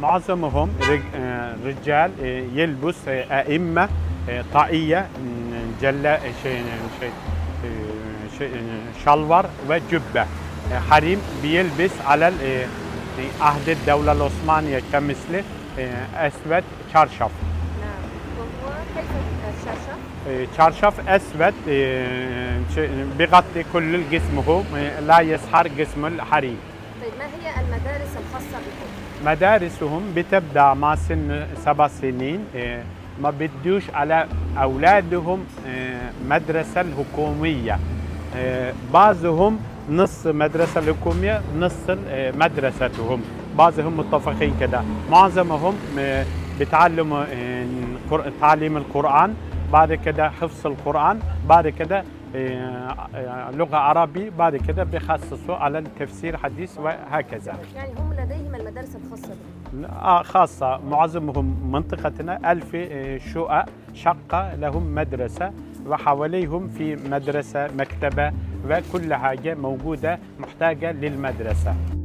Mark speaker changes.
Speaker 1: معظمهم رج- آه، رجال آه، يلبس آه، أئمة آه، طاقية م، جلا شيء شيء آه، شيء- شلور وجبة آه، حريم بيلبس على ال- آه، في عهد الدولة العثمانية كمثله آه، أسود شرشف
Speaker 2: نعم وكيف الشاشة؟
Speaker 1: آه، شرشف أسود آه، شيء- بيغطي كل جسمه آه، لا يسحر جسم الحريم
Speaker 2: طيب ما هي المدارس الخاصة بكم؟
Speaker 1: مدارسهم بتبدا مع سن سبع سنين إيه، ما بدوش على اولادهم إيه، مدرسه الحكوميه إيه، بعضهم نص مدرسه الحكوميه نص إيه، مدرستهم بعضهم متفقين كده معظمهم إيه، بيتعلموا إيه، قر- تعليم القران بعد كده حفظ القران بعد كده إيه، إيه، لغه عربي بعد كده بيخصصوا على التفسير حديث وهكذا
Speaker 2: يعني هم لديهم المدارس الخاصة بهم
Speaker 1: آه، خاصة معظمهم منطقتنا ألف آه، شقق شقة لهم مدرسة وحواليهم في مدرسة مكتبة وكل حاجة موجودة محتاجة للمدرسة